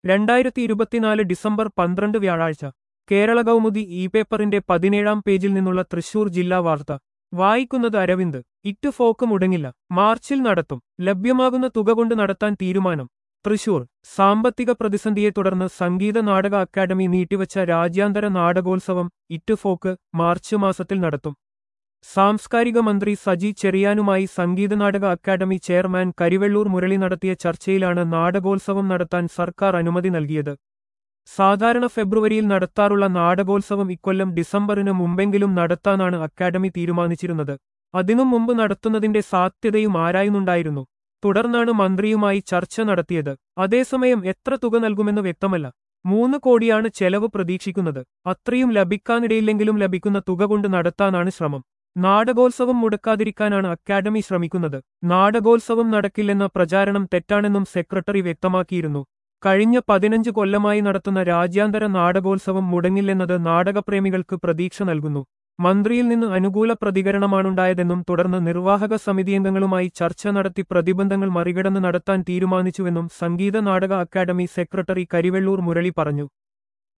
രണ്ടായിരത്തി ഇരുപത്തിനാല് ഡിസംബർ പന്ത്രണ്ട് വ്യാഴാഴ്ച കേരള കൗമുദി ഇ പേപ്പറിന്റെ പതിനേഴാം പേജിൽ നിന്നുള്ള തൃശൂർ ജില്ലാ വാർത്ത വായിക്കുന്നത് അരവിന്ദ് ഇറ്റ് ഫോക്ക് മുടങ്ങില്ല മാർച്ചിൽ നടത്തും ലഭ്യമാകുന്ന തുക കൊണ്ട് നടത്താൻ തീരുമാനം തൃശൂർ സാമ്പത്തിക പ്രതിസന്ധിയെ തുടർന്ന് സംഗീത നാടക അക്കാദമി നീട്ടിവച്ച രാജ്യാന്തര നാടകോത്സവം ഇറ്റ് ഫോക്ക് മാർച്ച് മാസത്തിൽ നടത്തും സാംസ്കാരിക മന്ത്രി സജി ചെറിയാനുമായി സംഗീത നാടക അക്കാദമി ചെയർമാൻ കരിവെള്ളൂർ മുരളി നടത്തിയ ചർച്ചയിലാണ് നാടകോത്സവം നടത്താൻ സർക്കാർ അനുമതി നൽകിയത് സാധാരണ ഫെബ്രുവരിയിൽ നടത്താറുള്ള നാടകോത്സവം ഇക്കൊല്ലം ഡിസംബറിന് മുമ്പെങ്കിലും നടത്താനാണ് അക്കാദമി തീരുമാനിച്ചിരുന്നത് അതിനും മുമ്പ് നടത്തുന്നതിന്റെ സാധ്യതയും ആരായുന്നുണ്ടായിരുന്നു തുടർന്നാണ് മന്ത്രിയുമായി ചർച്ച നടത്തിയത് അതേസമയം എത്ര തുക നൽകുമെന്ന് വ്യക്തമല്ല മൂന്ന് കോടിയാണ് ചെലവ് പ്രതീക്ഷിക്കുന്നത് അത്രയും ലഭിക്കാനിടയില്ലെങ്കിലും ലഭിക്കുന്ന തുക കൊണ്ട് നടത്താനാണ് ശ്രമം നാടകോത്സവം മുടക്കാതിരിക്കാനാണ് അക്കാദമി ശ്രമിക്കുന്നത് നാടകോത്സവം നടക്കില്ലെന്ന പ്രചാരണം തെറ്റാണെന്നും സെക്രട്ടറി വ്യക്തമാക്കിയിരുന്നു കഴിഞ്ഞ പതിനഞ്ച് കൊല്ലമായി നടത്തുന്ന രാജ്യാന്തര നാടകോത്സവം മുടങ്ങില്ലെന്നത് നാടകപ്രേമികൾക്ക് പ്രതീക്ഷ നൽകുന്നു മന്ത്രിയിൽ നിന്ന് അനുകൂല പ്രതികരണമാണുണ്ടായതെന്നും തുടർന്ന് നിർവാഹക സമിതിയംഗങ്ങളുമായി ചർച്ച നടത്തി പ്രതിബന്ധങ്ങൾ മറികടന്ന് നടത്താൻ തീരുമാനിച്ചുവെന്നും സംഗീത നാടക അക്കാദമി സെക്രട്ടറി കരിവെള്ളൂർ മുരളി പറഞ്ഞു